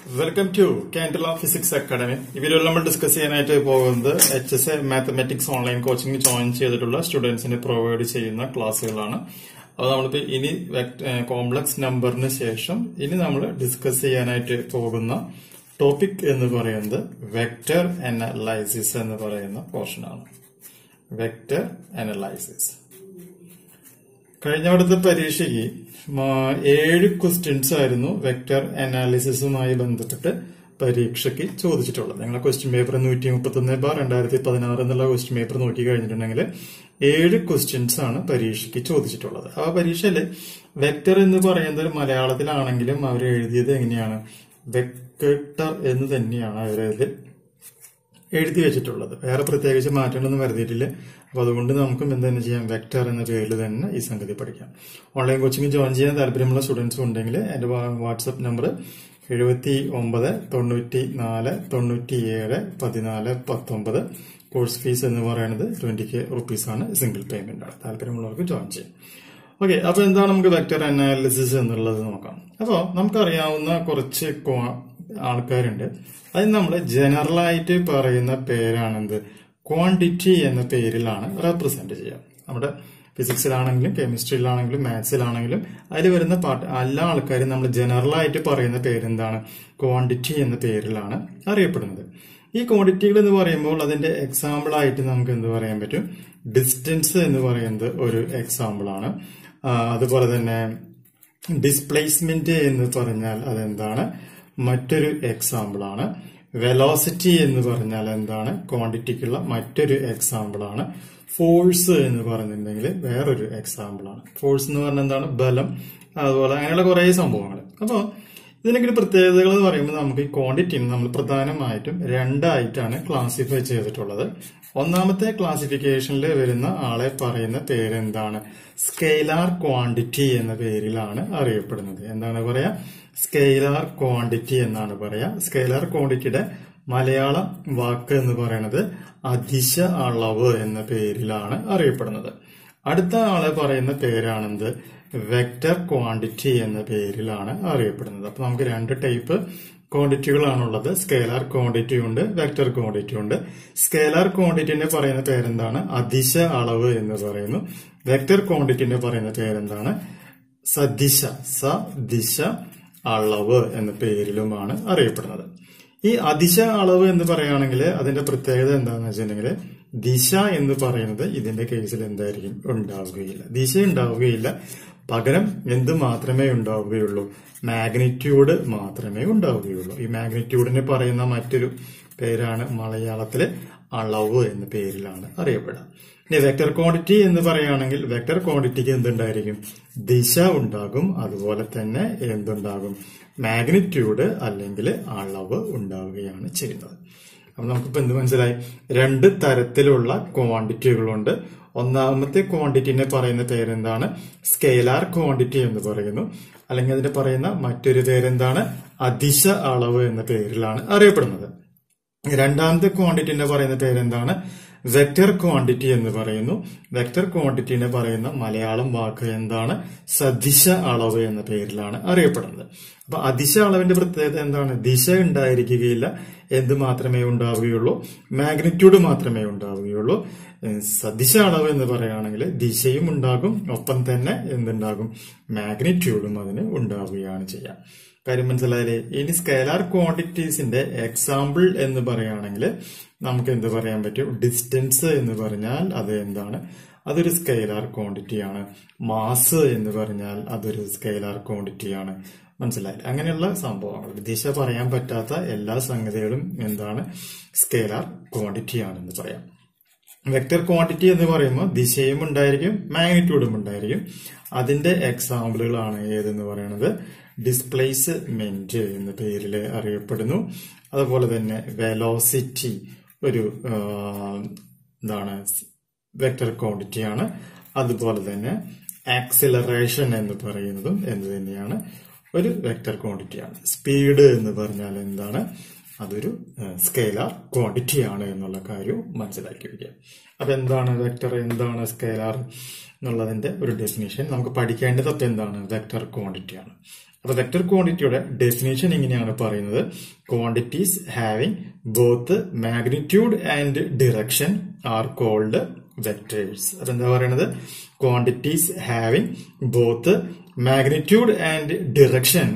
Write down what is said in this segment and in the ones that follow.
welcome to കാൻഡില physics academy ഈ വീഡിയോയിൽ നമ്മൾ ഡിസ്കസ് ചെയ്യാനായിട്ട് പോകുന്നത് H S A mathematics online coaching join ചെയ്തിട്ടുള്ള സ്റ്റുഡൻസിന് പ്രൊവൈഡ് ചെയ്യുന്ന ക്ലാസ്സുകളാണ് അത് നമ്മളിപ്പോ ഇനി കോംപ്ലക്സ് നമ്പറിന് ശേഷം ഇനി നമ്മൾ ഡിസ്കസ് ചെയ്യാനായിട്ട് പോകുന്ന ടോപ്പിക് എന്ന് പറയുന്നത് വെക്ടർ അനലൈസിസ് എന്ന് പറയുന്ന പോർഷനാണ് വെക്ടർ അനലൈസിസ് കഴിഞ്ഞ അവിടുത്തെ പരീക്ഷയ്ക്ക് മ- ഏഴ് ക്വസ്റ്റ്യൻസ് ആയിരുന്നു വെക്ടർ അനാലിസിസുമായി ബന്ധപ്പെട്ട് പരീക്ഷയ്ക്ക് ചോദിച്ചിട്ടുള്ളത് നിങ്ങളെ ക്വസ്റ്റ്യൻ പേപ്പർ നൂറ്റി മുപ്പത്തി ഒന്ന് ബാർ രണ്ടായിരത്തി പതിനാറ് എന്നുള്ള ക്വസ്റ്റ്യൻ പേപ്പർ നോക്കി കഴിഞ്ഞിട്ടുണ്ടെങ്കിൽ ഏഴ് ക്വസ്റ്റ്യൻസ് ആണ് പരീക്ഷയ്ക്ക് ചോദിച്ചിട്ടുള്ളത് ആ പരീക്ഷയിൽ വെക്ടർ എന്ന് പറയുന്നത് മലയാളത്തിലാണെങ്കിലും അവർ എഴുതിയത് എങ്ങനെയാണ് വെക്ടർ എന്ന് തന്നെയാണ് അവരതിൽ എഴുതി വെച്ചിട്ടുള്ളത് വേറെ പ്രത്യേകിച്ച് മാറ്റങ്ങളൊന്നും വരുത്തിയിട്ടില്ല അപ്പൊ അതുകൊണ്ട് നമുക്കും എന്ത് തന്നെ ചെയ്യാം വെക്ടർ എന്ന പേരിൽ തന്നെ ഈ സംഗതി പഠിക്കാം ഓൺലൈൻ കോച്ചിങ് ജോയിൻ ചെയ്യാൻ താല്പര്യമുള്ള സ്റ്റുഡൻസ് ഉണ്ടെങ്കിൽ എന്റെ വാട്സപ്പ് നമ്പർ എഴുപത്തി ഒമ്പത് തൊണ്ണൂറ്റി നാല് തൊണ്ണൂറ്റി ഏഴ് പതിനാല് പത്തൊമ്പത് കോഴ്സ് ഫീസ് എന്ന് പറയുന്നത് ട്വന്റി കെ റുപ്പീസ് ആണ് സിംഗിൾ പേയ്മെന്റ് ആണ് താല്പര്യമുള്ളവർക്ക് ജോയിൻ ചെയ്യാം ഓക്കെ അപ്പൊ എന്താണ് നമുക്ക് വെക്ടർ അനാലിസിസ് എന്നുള്ളത് നോക്കാം അപ്പോ നമുക്കറിയാവുന്ന കുറച്ച് ക്വാ- ആൾക്കാരുണ്ട് അത് നമ്മൾ ജനറൽ ആയിട്ട് പറയുന്ന പേരാണെന്ത് ക്വാണ്ടിറ്റി എന്ന പേരിലാണ് റെപ്രസെന്റ് ചെയ്യുക നമ്മുടെ ഫിസിക്സിലാണെങ്കിലും കെമിസ്ട്രിയിലാണെങ്കിലും മാത്സിലാണെങ്കിലും അതിൽ വരുന്ന പാർട്ട് എല്ലാ ആൾക്കാരും നമ്മൾ ജനറൽ ആയിട്ട് പറയുന്ന പേരെന്താണ് ക്വാണ്ടിറ്റി എന്ന പേരിലാണ് അറിയപ്പെടുന്നത് ഈ ക്വാണ്ടിറ്റികൾ എന്ന് പറയുമ്പോൾ അതിന്റെ എക്സാമ്പിൾ ആയിട്ട് നമുക്ക് എന്ത് പറയാൻ പറ്റും ഡിസ്റ്റൻസ് എന്ന് പറയുന്നത് ഒരു എക്സാമ്പിൾ ആണ് ആ, അതുപോലെ തന്നെ ഡിസ്പ്ലേസ്മെന്റ് എന്ന് പറഞ്ഞാൽ അതെന്താണ് മറ്റൊരു എക്സാമ്പിൾ ആണ് വെലോസിറ്റി എന്ന് പറഞ്ഞാൽ എന്താണ് ക്വാണ്ടിറ്റിക്കുള്ള മറ്റൊരു എക്സാമ്പിൾ ആണ് ഫോഴ്സ് എന്ന് പറഞ്ഞിട്ടുണ്ടെങ്കിൽ വേറൊരു എക്സാമ്പിൾ ആണ് ഫോഴ്സ് എന്ന് പറഞ്ഞാൽ എന്താണ് ബലം അതുപോലെ അങ്ങനെയുള്ള കുറെ സംഭവങ്ങൾ അപ്പോൾ ഇതിനൊക്കെ ഒരു പ്രത്യേകതകൾ എന്ന് പറയുമ്പോൾ നമുക്ക് ഈ ക്വാണ്ടിറ്റിനെ നമ്മൾ പ്രധാനമായിട്ടും രണ്ടായിട്ടാണ് ക്ലാസിഫൈ ചെയ്തിട്ടുള്ളത് ഒന്നാമത്തെ ക്ലാസിഫിക്കേഷനിൽ വരുന്ന ആളെ പറയുന്ന പേരെന്താണ് സ്കെയിലാർ ക്വാണ്ടിറ്റി എന്ന പേരിലാണ് അറിയപ്പെടുന്നത് എന്താണ് പറയാ സ്കെയിലാർ ക്വാണ്ടിറ്റി എന്നാണ് പറയാ സ്കെയിലാർ ക്വാണ്ടിറ്റിയുടെ മലയാളം വാക്ക് എന്ന് പറയുന്നത് അതിശ അളവ് എന്ന പേരിലാണ് അറിയപ്പെടുന്നത് അടുത്ത ആളെ പറയുന്ന പേരാണെന്ത് വെക്ടർ ക്വാണ്ടിറ്റി എന്ന പേരിലാണ് അറിയപ്പെടുന്നത് അപ്പൊ നമുക്ക് രണ്ട് ടൈപ്പ് ക്വാണ്ടിറ്റികളാണുള്ളത് സ്കേലാർ ക്വാണ്ടിറ്റി ഉണ്ട് വെക്ടർ ക്വാണ്ടിറ്റി ഉണ്ട് സ്കേലാർ ക്വാണ്ടിറ്റിനെ പറയുന്ന പേരെന്താണ് അതിശ അളവ് എന്ന് പറയുന്നു വെക്ടർ ക്വാണ്ടിറ്റിനെ പറയുന്ന പേരെന്താണ് സദിശ സദിശ അളവ് എന്ന പേരിലുമാണ് അറിയപ്പെടുന്നത് ഈ അതിശ അളവ് എന്ന് പറയുകയാണെങ്കിൽ അതിന്റെ പ്രത്യേകത എന്താണെന്ന് വെച്ചിട്ടുണ്ടെങ്കിൽ ദിശ എന്ന് പറയുന്നത് ഇതിന്റെ കേസിൽ എന്തായിരിക്കും ഉണ്ടാവുകയില്ല ദിശ ഉണ്ടാവുകയില്ല പകരം എന്ത് മാത്രമേ ഉണ്ടാവുകയുള്ളൂ മാഗ്നിറ്റ്യൂഡ് മാത്രമേ ഉണ്ടാവുകയുള്ളൂ ഈ മാഗ്നിറ്റ്യൂഡിനെ പറയുന്ന മറ്റൊരു പേരാണ് മലയാളത്തിലെ അളവ് എന്ന പേരിലാണ് അറിയപ്പെടുക ഇനി വെക്ടർ ക്വാണ്ടിറ്റി എന്ന് പറയുകയാണെങ്കിൽ വെക്ടർ ക്വാണ്ടിറ്റിക്ക് എന്തുണ്ടായിരിക്കും ദിശ ഉണ്ടാകും അതുപോലെ തന്നെ എന്തുണ്ടാകും മാഗ്നിറ്റ്യൂഡ് അല്ലെങ്കിൽ അളവ് ഉണ്ടാവുകയാണ് ചെയ്യുന്നത് അപ്പൊ നമുക്കിപ്പോ എന്ത് മനസ്സിലായി രണ്ട് തരത്തിലുള്ള ക്വാണ്ടിറ്റികളുണ്ട് ഒന്നാമത്തെ ക്വാണ്ടിറ്റിനെ പറയുന്ന പേരെന്താണ് സ്കെയിലാർ ക്വാണ്ടിറ്റി എന്ന് പറയുന്നു അല്ലെങ്കിൽ അതിന് പറയുന്ന മറ്റൊരു പേരെന്താണ് അതിശ അളവ് എന്ന പേരിലാണ് അറിയപ്പെടുന്നത് രണ്ടാമത്തെ ക്വാണ്ടിറ്റിനെ പറയുന്ന പേരെന്താണ് വെക്ടർ ക്വാണ്ടിറ്റി എന്ന് പറയുന്നു വെക്ടർ ക്വാണ്ടിറ്റിനെ പറയുന്ന മലയാളം വാക്ക് എന്താണ് സദിശ അളവ് എന്ന പേരിലാണ് അറിയപ്പെടുന്നത് അപ്പൊ അതിശ അളവിന്റെ പ്രത്യേകത എന്താണ് ദിശ ഉണ്ടായിരിക്കുകയില്ല എന്ത് മാത്രമേ ഉണ്ടാവുകയുള്ളൂ മാഗ്നിറ്റ്യൂഡ് മാത്രമേ ഉണ്ടാവുകയുള്ളൂ ഏഹ് സദിശ അളവ് എന്ന് പറയുകയാണെങ്കിൽ ദിശയും ഉണ്ടാകും ഒപ്പം തന്നെ എന്തുണ്ടാകും മാഗ്നിറ്റ്യൂഡും അതിന് ഉണ്ടാവുകയാണ് ചെയ്യുക കാര്യം മനസ്സിലായാലേ ഇനി സ്കേലാർ ക്വാണ്ടിറ്റീസിന്റെ എക്സാമ്പിൾ എന്ന് പറയുകയാണെങ്കിൽ നമുക്ക് എന്ത് പറയാൻ പറ്റും ഡിസ്റ്റൻസ് എന്ന് പറഞ്ഞാൽ അത് എന്താണ് അതൊരു സ്കെയിലാർ ക്വാണ്ടിറ്റിയാണ് മാസ് എന്ന് പറഞ്ഞാൽ അതൊരു സ്കെയിലാർ ക്വാണ്ടിറ്റിയാണ് മനസ്സിലായില്ലേ അങ്ങനെയുള്ള സംഭവങ്ങൾ ദിശ പറയാൻ പറ്റാത്ത എല്ലാ സംഗതികളും എന്താണ് സ്കെയിലാർ ക്വാണ്ടിറ്റിയാണെന്ന് പറയാം വെക്ടർ ക്വാണ്ടിറ്റി എന്ന് പറയുമ്പോൾ ദിശയും ഉണ്ടായിരിക്കും മാഗ്നിറ്റ്യൂഡും ഉണ്ടായിരിക്കും അതിന്റെ എക്സാമ്പിളുകളാണ് ഏതെന്ന് പറയുന്നത് ഡിസ്പ്ലേസ്മെന്റ് എന്ന പേരിൽ അറിയപ്പെടുന്നു അതുപോലെ തന്നെ വെലോസിറ്റി ഒരു ആ, എന്താണ് വെക്ടർ ക്വാണ്ടിറ്റിയാണ് അതുപോലെ തന്നെ ആക്സിലറേഷൻ എന്ന് പറയുന്നതും എന്ത് തന്നെയാണ് ഒരു വെക്ടർ ക്വാണ്ടിറ്റിയാണ് സ്പീഡ് എന്ന് പറഞ്ഞാൽ എന്താണ് അതൊരു സ്കെയിലാർ ക്വാണ്ടിറ്റി ആണ് എന്നുള്ള കാര്യവും മനസ്സിലാക്കി വയ്ക്കുക അപ്പൊ എന്താണ് വെക്ടർ എന്താണ് സ്കെയിലാർ എന്നുള്ളതിന്റെ ഒരു ഡെഫിനേഷൻ നമുക്ക് പഠിക്കേണ്ടത് അപ്പൊ എന്താണ് വെക്ടർ ക്വാണ്ടിറ്റി ആണ് അപ്പൊ വെക്ടർ ക്വാണ്ടിറ്റിയുടെ ഡെഫിനേഷൻ ഇങ്ങനെയാണ് പറയുന്നത് quantities having both magnitude and direction are called vectors അതെന്താ പറയുന്നത് quantities having both magnitude and direction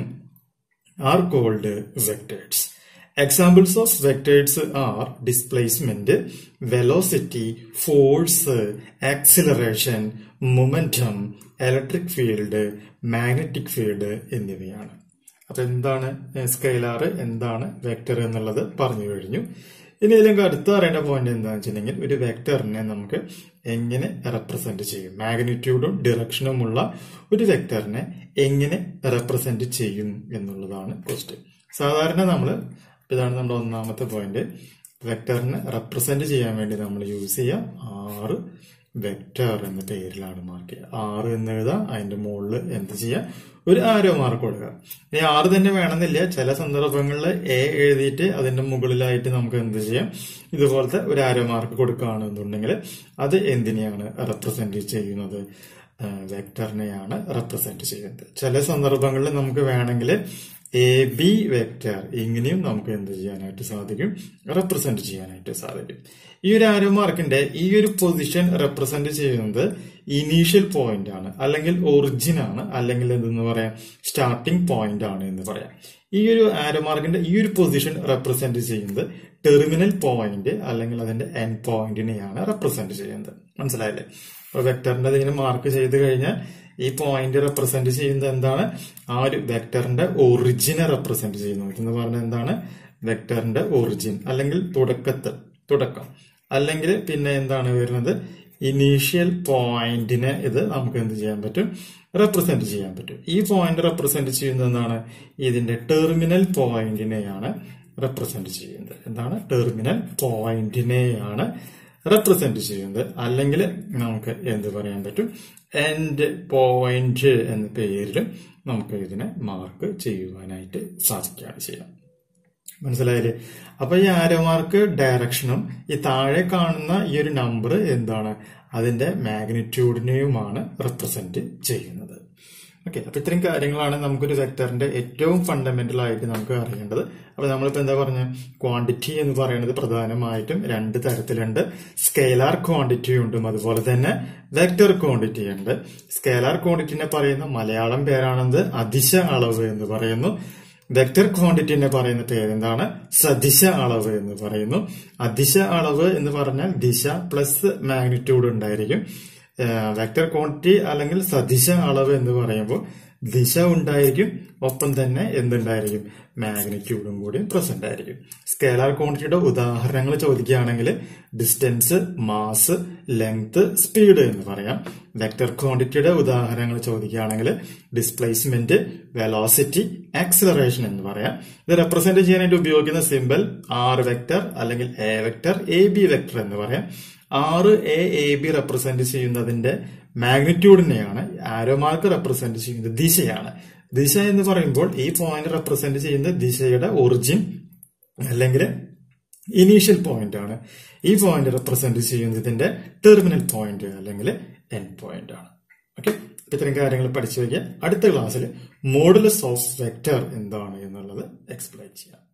are called vectors Examples of vectors are displacement, velocity, force, acceleration, momentum, electric field, magnetic field എന്നിവയാണ് അപ്പൊ എന്താണ് scalar എന്താണ് vector എന്നുള്ളത് പറഞ്ഞു കഴിഞ്ഞു ഇനി ഇതിലേക്ക് അടുത്ത അറിയേണ്ട പോയിന്റ് എന്താണെന്ന് വെച്ചിട്ടുണ്ടെങ്കിൽ ഒരു വെക്ടറിനെ നമുക്ക് എങ്ങനെ റെപ്രസെന്റ് ചെയ്യും മാഗ്നിറ്റ്യൂഡും ഡിറക്ഷനുമുള്ള ഒരു വെക്ടറിനെ എങ്ങനെ റെപ്രസെന്റ് ചെയ്യും എന്നുള്ളതാണ് ക്വസ്റ്റ്യൻ സാധാരണ നമ്മൾ ഇതാണ് നമ്മുടെ ഒന്നാമത്തെ പോയിന്റ് വെക്ടറിനെ റെപ്രസെന്റ് ചെയ്യാൻ വേണ്ടി നമ്മൾ യൂസ് ചെയ്യാം ആറ് വെക്ടർ എന്ന പേരിലാണ് മാർക്ക് ചെയ്യുക ആറ് എന്ന് എഴുതാം അതിന്റെ മുകളിൽ എന്ത് ചെയ്യാം ഒരു ആരോ മാർക്ക് കൊടുക്കുക ഇനി ആറ് തന്നെ വേണമെന്നില്ല ചില സന്ദർഭങ്ങളിൽ എ എഴുതിയിട്ട് അതിന്റെ മുകളിലായിട്ട് നമുക്ക് എന്ത് ചെയ്യാം ഇതുപോലത്തെ ഒരു ആരോ മാർക്ക് കൊടുക്കുകയാണെന്നുണ്ടെങ്കിൽ അത് എന്തിനെയാണ് റെപ്രസെന്റ് ചെയ്യുന്നത് വെക്ടറിനെയാണ് റെപ്രസെന്റ് ചെയ്യുന്നത് ചില സന്ദർഭങ്ങളിൽ നമുക്ക് വേണമെങ്കിൽ എ ബി വെക്ടർ ഇങ്ങനെയും നമുക്ക് എന്ത് ചെയ്യാനായിട്ട് സാധിക്കും റെപ്രസെന്റ് ചെയ്യാനായിട്ട് സാധിക്കും ഈ ഒരു ആരോ മാർക്കിന്റെ ഈ ഒരു പൊസിഷൻ റെപ്രസെന്റ് ചെയ്യുന്നത് ഇനീഷ്യൽ പോയിന്റ് ആണ് അല്ലെങ്കിൽ ഒറിജിൻ ആണ് അല്ലെങ്കിൽ എന്തെന്ന് പറയാം സ്റ്റാർട്ടിംഗ് പോയിന്റ് ആണ് എന്ന് പറയാം ഈ ഒരു ആരോ മാർക്കിന്റെ ഈ ഒരു പൊസിഷൻ റെപ്രസെന്റ് ചെയ്യുന്നത് ടെർമിനൽ പോയിന്റ് അല്ലെങ്കിൽ അതിന്റെ എൻ പോയിന്റിനെയാണ് റെപ്രസെന്റ് ചെയ്യുന്നത് മനസ്സിലായില്ലേ അപ്പൊ വെക്ടറിന്റെ ഇങ്ങനെ മാർക്ക് ചെയ്ത് കഴിഞ്ഞാൽ ഈ പോയിന്റ് റെപ്രസെന്റ് ചെയ്യുന്നത് എന്താണ് ആ ഒരു വെക്ടറിന്റെ ഒറിജിനെ റെപ്രസെന്റ് ചെയ്യുന്നു എന്ന് പറഞ്ഞാൽ എന്താണ് വെക്ടറിന്റെ ഒറിജിൻ അല്ലെങ്കിൽ തുടക്കത്ത് തുടക്കം അല്ലെങ്കിൽ പിന്നെ എന്താണ് വരുന്നത് ഇനീഷ്യൽ പോയിന്റിനെ ഇത് നമുക്ക് എന്ത് ചെയ്യാൻ പറ്റും റെപ്രസെന്റ് ചെയ്യാൻ പറ്റും ഈ പോയിന്റ് റെപ്രസെന്റ് ചെയ്യുന്നത് എന്താണ് ഇതിന്റെ ടെർമിനൽ പോയിന്റിനെയാണ് റെപ്രസെന്റ് ചെയ്യുന്നത് എന്താണ് ടെർമിനൽ പോയിന്റിനെയാണ് റെപ്രസെന്റ് ചെയ്യുന്നത് അല്ലെങ്കിൽ നമുക്ക് എന്ത് പറയാൻ പറ്റും എൻഡ് പോയിന്റ് എന്ന പേരിൽ നമുക്ക് ഇതിനെ മാർക്ക് ചെയ്യുവാനായിട്ട് സാധിക്കുകയാണ് ചെയ്യാം മനസ്സിലായില്ലേ അപ്പൊ ഈ ആരോ മാർക്ക് ഡയറക്ഷനും ഈ താഴെ കാണുന്ന ഈ ഒരു നമ്പർ എന്താണ് അതിന്റെ മാഗ്നിറ്റ്യൂഡിനെയുമാണ് റെപ്രസെന്റ് ചെയ്യുന്നത് ഓക്കെ അപ്പൊ ഇത്രയും കാര്യങ്ങളാണ് നമുക്കൊരു വെക്ടറിന്റെ ഏറ്റവും ഫണ്ടമെന്റൽ ആയിട്ട് നമുക്ക് അറിയേണ്ടത് അപ്പൊ നമ്മളിപ്പോ എന്താ പറഞ്ഞ ക്വാണ്ടിറ്റി എന്ന് പറയുന്നത് പ്രധാനമായിട്ടും രണ്ട് തരത്തിലുണ്ട് സ്കെയിലാർ ക്വാണ്ടിറ്റി ഉണ്ട് അതുപോലെ തന്നെ വെക്ടർ ക്വാണ്ടിറ്റി ഉണ്ട് സ്കെയിലാർ ക്വാണ്ടിറ്റിനെ പറയുന്ന മലയാളം പേരാണെന്ത് അതിശ അളവ് എന്ന് പറയുന്നു വെക്ടർ ക്വാണ്ടിറ്റിനെ പറയുന്ന പേരെന്താണ് സദിശ അളവ് എന്ന് പറയുന്നു അതിശ അളവ് എന്ന് പറഞ്ഞാൽ ദിശ പ്ലസ് മാഗ്നിറ്റ്യൂഡ് ഉണ്ടായിരിക്കും വെക്ടർ ക്വാണ്ടിറ്റി അല്ലെങ്കിൽ സദിശ അളവ് എന്ന് പറയുമ്പോൾ ദിശ ഉണ്ടായിരിക്കും ഒപ്പം തന്നെ എന്തുണ്ടായിരിക്കും മാഗ്നിറ്റ്യൂഡും കൂടി പ്രസന്റ് ആയിരിക്കും സ്കേലാർ ക്വാണ്ടിറ്റിയുടെ ഉദാഹരണങ്ങൾ ചോദിക്കുകയാണെങ്കിൽ ഡിസ്റ്റൻസ് മാസ് ലെങ്ത് സ്പീഡ് എന്ന് പറയാം വെക്ടർ ക്വാണ്ടിറ്റിയുടെ ഉദാഹരണങ്ങൾ ചോദിക്കുകയാണെങ്കിൽ ഡിസ്പ്ലേസ്മെന്റ് വെലോസിറ്റി ആക്സിലറേഷൻ എന്ന് പറയാം ഇത് റെപ്രസെന്റ് ചെയ്യാനായിട്ട് ഉപയോഗിക്കുന്ന സിമ്പിൾ ആർ വെക്ടർ അല്ലെങ്കിൽ A vector A B vector എന്ന് പറയാം ആറ് എ എ ബി റെപ്രസെന്റ് ചെയ്യുന്നതിന്റെ മാഗ്നിറ്റ്യൂഡിനെയാണ് ആരോ മാർക്ക് റെപ്രസെന്റ് ചെയ്യുന്നത് ദിശയാണ് ദിശ എന്ന് പറയുമ്പോൾ ഈ പോയിന്റ് റെപ്രസെന്റ് ചെയ്യുന്ന ദിശയുടെ ഒറിജിൻ അല്ലെങ്കിൽ ഇനീഷ്യൽ പോയിന്റ് ആണ് ഈ പോയിന്റ് റെപ്രസെന്റ് ചെയ്യുന്നതിന്റെ ടെർമിനൽ പോയിന്റ് അല്ലെങ്കിൽ എൻ പോയിന്റ് ആണ് ഓക്കെ ഇത്തരം കാര്യങ്ങൾ പഠിച്ചു വയ്ക്കുക അടുത്ത ക്ലാസ്സിൽ മോഡുലസ് ഓഫ് വെക്ടർ എന്താണ് എന്നുള്ളത് എക്സ്പ്ലെയിൻ ചെയ്യാം